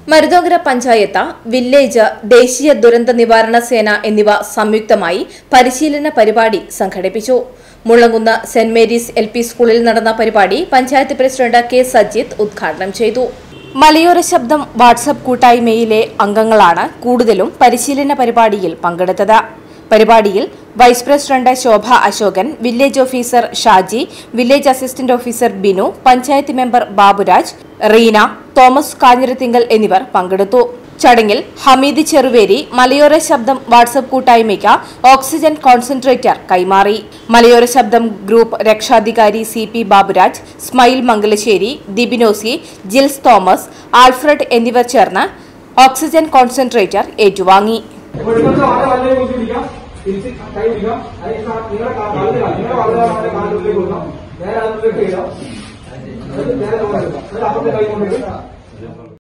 Maruthonkara panchayat village ദേശീയ ദുരന്ത നിവാരണ സേന എന്നിവ സംയുക്തമായി പരിശീലന പരിപാടി സംഘടിപ്പിച്ചു Mullankunnu Saint Mary's L P സ്കൂളിൽ നടന്ന പരിപാടി പഞ്ചായത്ത് പ്രസിഡന്റ് കെ സജിത്ത് ഉദ്ഘാടനം ചെയ്തു മലയോര ശബ്ദം വാട്സപ്പ് കൂട്ടായ്മയിലെ അംഗങ്ങളാണ് കൂടുതലും പരിശീലന പരിപാടിയിൽ പങ്കെടുത്തത് പരിപാടിയിൽ vice president Shobha Ashokan village officer Shaji village assistant officer Binu panchayat member Baburaj Reena Thomas Kanjirathingal എന്നിവർ പങ്കെടുത്തു ചടങ്ങിൽ ഹമീദ് ചെറുവേരി മലയോര ശബ്ദം വാട്സപ്പ് കൂട്ടായ്മയ്ക്ക് ഓക്സിജൻ കോൺസെൻട്രേറ്റർ കൈമാറി മലയോര ശബ്ദം ഗ്രൂപ്പ് രക്ഷാധികാരി സി പി ബാബുരാജ് സ്മൈൽ മംഗലശ്ശേരി ദിബിനോസി ജിൽസ് തോമസ് ആൽഫ്രഡ് എന്നിവർ ചേർന്ന് ഓക്സിജൻ കോൺസെൻട്രേറ്റർ ഏറ്റുവാങ്ങി ഇവിടുന്ന് വളരെ വളരെ കുറിച്ചിരിക്കാം തിരിച്ച് കൈ പിടിക്കാം അതിന് നിങ്ങളുടെ കാലിൽ നിങ്ങളുടെ വളരെ വളരെ കാലിലേക്ക് കൊടുക്കാം നേരെ അതിലേക്ക് ഇടാം എന്നിട്ട് നേരെ തോന്നുക എന്നിട്ട് അപ്പുറത്തെ കൈ കൊണ്ടിട്ട്